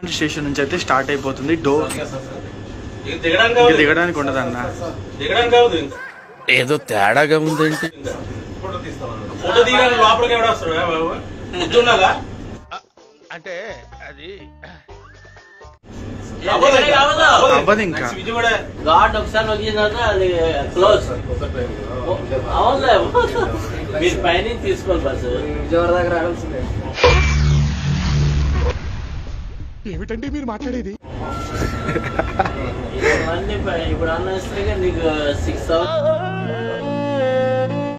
Station నుంచి అయితే start అయిపోతుంది డోర్ ఇక దిగడానికి ఇంకా అవ్వదు. దిగడానికి ఉండదన్న దిగడానికి అవ్వదు ఇంకా. ఏదో తేడాగా ఉందేంటి ఫోటో తీయడానికి లోపలికి ఎవడ వస్తాడు ఏ బాబు పొద్దున్నగా అంటే అది అవ్వదు ఇంకా. అవ్వదు. అవ్వదు ఇంకా. ఇది కూడా గాడ్ ఒకసారి నొక్కిన తర్వాత అది క్లోజ్ అవునులే మీరు పైన తీసుకోవాలి బస్సు విజయవాడ దగ్గర రావాల్సిందే ఏమిటండి మీరు మాట్లాడేది ఇవన్నీ పై- ఇప్పుడు అన్న ఇస్తే నీకు సిక్స్ అవర్స్